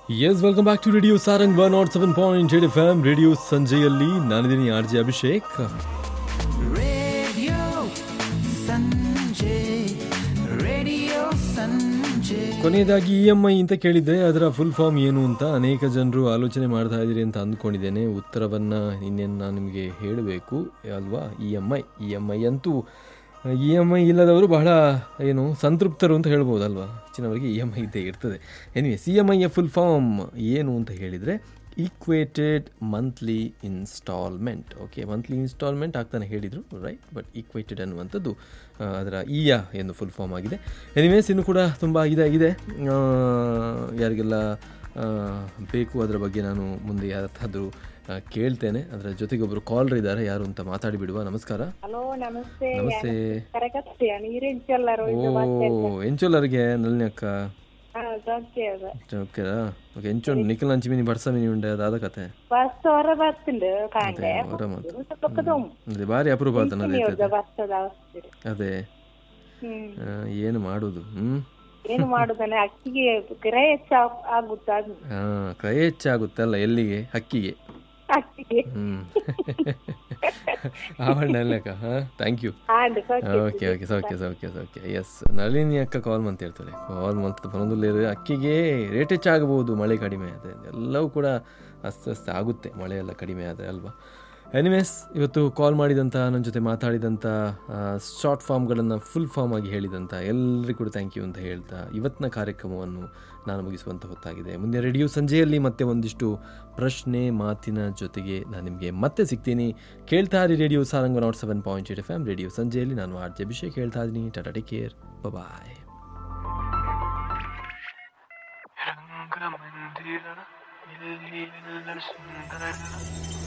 S welcome back to radio Sarang one nought seven point eight F M radio ಸಂಜೆಯಲ್ಲಿ ನಾನಿದ್ದೀನಿ R J Abhishek Radio Sanjay, Radio Sanjay. ಕೊನೆಯದಾಗಿ E M I ಅಂತ ಕೇಳಿದ್ದೆ ಅದರ full form ಏನು ಅಂತ ಅನೇಕ ಜನರು ಆಲೋಚನೆ ಮಾಡ್ತಾ ಇದ್ದೀರಿ ಅಂತ ಅಂದ್ಕೊಂಡಿದ್ದೇನೆ ಉತ್ತರವನ್ನು ಇನ್ನೇನು ನಾನು ನಿಮಗೆ ಹೇಳಬೇಕು ಅಲ್ವಾ E M I E M I ಅಂತೂ ಇ ಎಮ್ ಐ ಇಲ್ಲದವರು ಬಹಳ ಏನು ಸಂತೃಪ್ತರು ಅಂತ ಹೇಳ್ಬೋದಲ್ವಾ ಹೆಚ್ಚಿನವರಿಗೆ ಇ ಎಮ್ ಐ ಇದ್ದೇ ಇರ್ತದೆ ಎನಿವೇಸ್ ಇ ಎಮ್ ಐಯ ಫುಲ್ ಫಾರ್ಮ್ ಏನು ಅಂತ ಹೇಳಿದರೆ equated monthly instalment okay monthly instalment ಆಗ್ತಾನೆ ಹೇಳಿದರು ರೈಟ್ ಬಟ್ ಈಕ್ವೇಟೆಡ್ ಅನ್ನುವಂಥದ್ದು ಆ, ಅದರ ಇಯ ಎಂದು ಫುಲ್ ಫಾರ್ಮ್ ಆಗಿದೆ ಎನಿವೇಸ್ ಇನ್ನು ಕೂಡ ತುಂಬ ಇದೆ ಇದೆ ಆ, ಯಾರಿಗೆಲ್ಲ ಆ, ಬೇಕು ಅದರ ಬಗ್ಗೆ ನಾನು ಮುಂದೆ ಯಾರತ್ತಾದರೂ ಕೇಳ್ತೇನೆ ಅದರ ಜೊತೆಗೆ ಒಬ್ಬರು ಕಾಲರ್ ಇದ್ದಾರೆ ಯಾರು ಅಂತ ಮಾತಾಡಿ ಬಿಡುವ ನಮಸ್ಕಾರ ಹಲೋ ನಮಸ್ತೆ ನಮಸ್ತೆ ಕರೆಕತ್ತಿ ನೀರೆಂಚಲ್ಲರು ಓ ಎಂಚೋಲರಿಗೆ ನಳಿನಿ ಅಕ್ಕ ಹಾ ಸೌಖ್ಯ ಅದು ಓಕೆರಾ ಓಕೆ ಎಂಚೋಂಡು ನಿಖಿಲ್ ಅಂಚಿ ಮೀನಿ ಬಡ್ಸ ಮೀನಿ ಉಂಡೆ ಅದಾದ ಕತೆ ಬಸ್ ಹೊರ ಬರ್ತುಂಡು ಕಾಂಡೆ ಹೊರ ಮಾತು ಪಕ್ಕದೊಮ್ ಅದೇ ಭಾರಿ ಅಪರೂಪ ಆತನ ಅದೇ ಕತೆ. ಬರ್ತದ ಅವಸ್ಥೆ ಅದೇ ಹ್ಮ್ ಆ, ಏನು ಮಾಡುದು ಹ್ಮ್ ಏನು ಮಾಡುದನ್ನ ಅಕ್ಕಿಗೆ ಕಿರಾಯ ಹೆಚ್ಚ ಆಗುತ್ತಾ ಅದು ಹಾಂ ಕ್ರಯ ಹೆಚ್ಚಾಗುತ್ತಲ್ಲ ಎಲ್ಲಿಗೆ ಹಕ್ಕಿಗೆ ಅಕ್ಕಿಗೆ ಹ್ಮ್ ಆವಣ್ಣ ಅಲ್ಲಕ್ಕ ಹಾಂ thank you and Saukhya okay okay Saukhya Saukhya ಸೌಖ್ಯ ಎಸ್ ನಳಿನಿ ಅಕ್ಕ ಕಾಲ್ ಮಂತ್ ಹೇಳ್ತಾರೆ ಕಾಲ್ ಮಂತ್ ಬರೋದಿಲ್ಲ ಅಕ್ಕಿಗೆ ರೇಟ್ ಹೆಚ್ಚಾಗಬಹುದು ಮಳೆ ಕಡಿಮೆ ಆದರೆ ಎಲ್ಲವೂ ಕೂಡ ಅಸ್ತವ್ಯಸ್ತ ಆಗುತ್ತೆ ಮಳೆ ಎಲ್ಲ ಕಡಿಮೆ ಆದರೆ ಅಲ್ವಾ ಎನಿವೇಸ್ ಇವತ್ತು ಕಾಲ್ ಮಾಡಿದಂಥ ನನ್ನ ಜೊತೆ ಮಾತಾಡಿದಂಥ ಶಾರ್ಟ್ ಫಾರ್ಮ್ಗಳನ್ನು ಫುಲ್ ಫಾರ್ಮ್ ಆಗಿ ಹೇಳಿದಂಥ ಎಲ್ಲರಿಗೂ ಕೂಡ ಥ್ಯಾಂಕ್ ಯು ಅಂತ ಹೇಳ್ತಾ ಇವತ್ತಿನ ಕಾರ್ಯಕ್ರಮವನ್ನು ನಾನು ಮುಗಿಸುವಂಥ ಹೊತ್ತಾಗಿದೆ ಮುಂದೆ ರೇಡಿಯೋ ಸಂಜೆಯಲ್ಲಿ ಮತ್ತೆ ಒಂದಿಷ್ಟು ಪ್ರಶ್ನೆ ಮಾತಿನ ಜೊತೆಗೆ ನಾನು ನಿಮಗೆ ಮತ್ತೆ ಸಿಗ್ತೀನಿ ಕೇಳ್ತಾ ಇರಿ radio Sarang nought seven point eight F M radio ಸಂಜೆಯಲ್ಲಿ ನಾನು ಆರ್ ಜೆ ಅಭಿಷೇಕ್ ಹೇಳ್ತಾ ಇದ್ದೀನಿ ಟಾಟಾ ಟೇಕ್ ಕೇರ್ ಬಾಯ್ ರಂಗಮಂದಿರ ಇಲ್ಲಿ ಎಲ್ಲ ಸುಂದರ